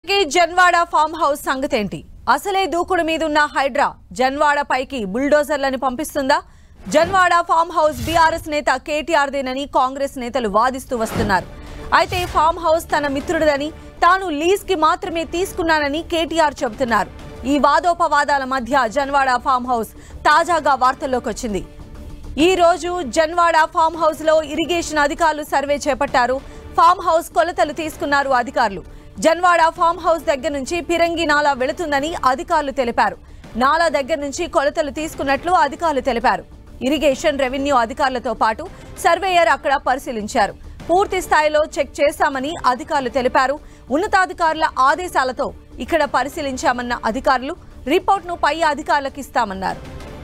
ఇంతకీ Janwada farm house సంగతేంటి అసలే దూకుడు మీదున్న హైడ్రా జన్వాడ పైకి బుల్డోజర్లను పంపిస్తుందా జన్వాడ ఫామ్ హౌస్ బీఆర్ఎస్ నేత కేటీఆర్దేనని కాంగ్రెస్ నేతలు వాదిస్తూ వస్తున్నారు అయితే ఫామ్ హౌస్ తన మిత్రుడిదని తాను లీజ్ కి మాత్రమే తీసుకున్నానని కేటీఆర్ చెబుతున్నారు ఈ వాదోపవాదాల మధ్య జన్వాడ ఫామ్ హౌస్ తాజాగా వార్తల్లోకి వచ్చింది ఈ రోజు జన్వాడ ఫామ్ హౌస్ లో ఇరిగేషన్ అధికారులు సర్వే చేపట్టారు ఫామ్ హౌస్ కొలతలు తీసుకున్నారు అధికారులు జన్వాడ ఫామ్ హౌస్ దగ్గర నుంచి పిరంగి నాలా వెళుతుందని అధికారులు తెలిపారు నాలా దగ్గర నుంచి కొలతలు తీసుకున్నట్లు అధికారులు తెలిపారు ఇరిగేషన్ రెవెన్యూ అధికారులతో పాటు సర్వేయర్ అక్కడ పరిశీలించారు పూర్తి స్థాయిలో చెక్ చేశామని అధికారులు తెలిపారు ఉన్నతాధికారుల ఆదేశాలతో ఇక్కడ పరిశీలించామన్న అధికారులు రిపోర్ట్ను పై అధికారులకు ఇస్తామన్నారు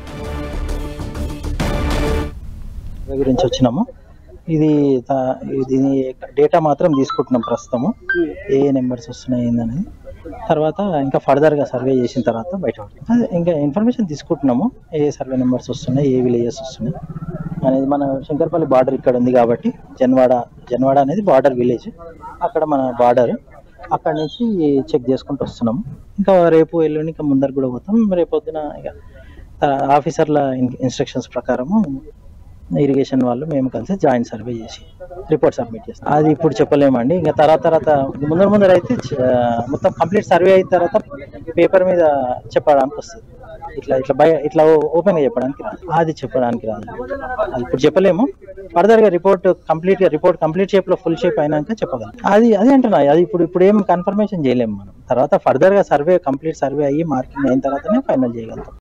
సర్వే గురించి వచ్చినాము ఇది తా- ఇది డేటా మాత్రం తీసుకుంటున్నాం ప్రస్తుతము ఏ నెంబర్స్ వస్తున్నాయి ఏందనేది తర్వాత ఇంకా ఫర్దర్గా సర్వే చేసిన తర్వాత బయట పడుతుంది. అదే ఇంకా ఇన్ఫర్మేషన్ తీసుకుంటున్నాము ఏ సర్వే నెంబర్స్ వస్తున్నాయి ఏ విలేజెస్ వస్తున్నాయి అనేది మన శంకర్పల్లి బార్డర్ ఇక్కడ ఉంది కాబట్టి జన్వాడ జన్వాడ అనేది బార్డర్ విలేజ్ అక్కడ మన బార్డర్ అక్కడ నుంచి చెక్ చేసుకుంటూ వస్తున్నాము ఇంకా రేపు ఎల్లుండి ఇంకా ముందర కూడా పోతాం రేపు పొద్దున ఇక ఆఫీసర్ల ఇన్స్ట్రక్షన్స్ ప్రకారము ఇరిగేషన్ వాళ్ళు మేము కలిసి జాయింట్ సర్వే చేసి రిపోర్ట్ సబ్మిట్ చేస్తాం అది ఇప్పుడు చెప్పలేమండి ఇంకా తర్వాత తర్వాత ముందర ముందర అయితే చ- మొత్తం కంప్లీట్ సర్వే అయిన తర్వాత పేపర్ మీద చెప్పడానికి వస్తుంది ఇట్లా ఇట్లా బయ ఇట్లా ఓపెన్ గా చెప్పడానికి రాదు అది చెప్పడానికి రాదు అది ఇప్పుడు చెప్పలేము ఫర్దర్ గా రిపోర్ట్ కంప్లీట్ గా రిపోర్ట్ కంప్లీట్ షేప్ లో ఫుల్ షేప్ అయినాక చెప్పగలం అది అది అంటున్నా అది ఇప్పుడు ఇప్పుడు ఏం కన్ఫర్మేషన్ చేయలేము మనం తర్వాత ఫర్దర్ గా సర్వే కంప్లీట్ సర్వే అయ్యి మార్కింగ్ అయిన తర్వాతనే ఫైనల్ చేయగలుగుతాం